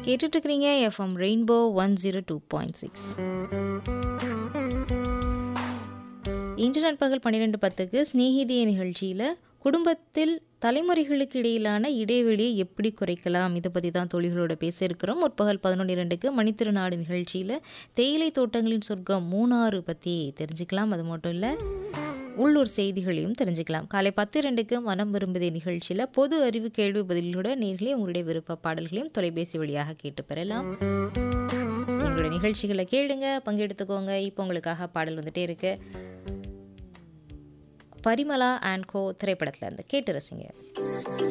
கேட்டுட்டு இருக்கிறீங்க FM rainbow one zero two point six இன்று நண்பகல் பன்னிரெண்டு பத்துக்கு ஸ்நேகிதிய நிகழ்ச்சியில் குடும்பத்தில் தலைமுறைகளுக்கு இடையிலான இடைவெளியை எப்படி குறைக்கலாம் இதை பற்றி தான் தொழில்களோட பேச இருக்கிறோம் முற்பகல் பதினொன்று இரண்டுக்கு மணித்திருநாடு நிகழ்ச்சியில் தேயிலை தோட்டங்களின் சொர்க்கம் மூணாறு பற்றி தெரிஞ்சுக்கலாம் அது மட்டும் இல்லை உள்ளூர் செய்திகளையும் தெரிஞ்சுக்கலாம் காலை பத்து இரண்டுக்கு மனம் விரும்புதே நிகழ்ச்சியில் பொது அறிவு கேள்வி பதில்களோட நேர்களே உங்களுடைய விருப்ப பாடல்களையும் தொலைபேசி வழியாக கேட்டு பெறலாம் எங்களுடைய நிகழ்ச்சிகளை கேளுங்க பங்கெடுத்துக்கோங்க இப்போ உங்களுக்காக பாடல் வந்துட்டே இருக்கு பரிமலா அண்ட் கோ திரைப்படத்துல இருந்து கேட்டு ரசிங்க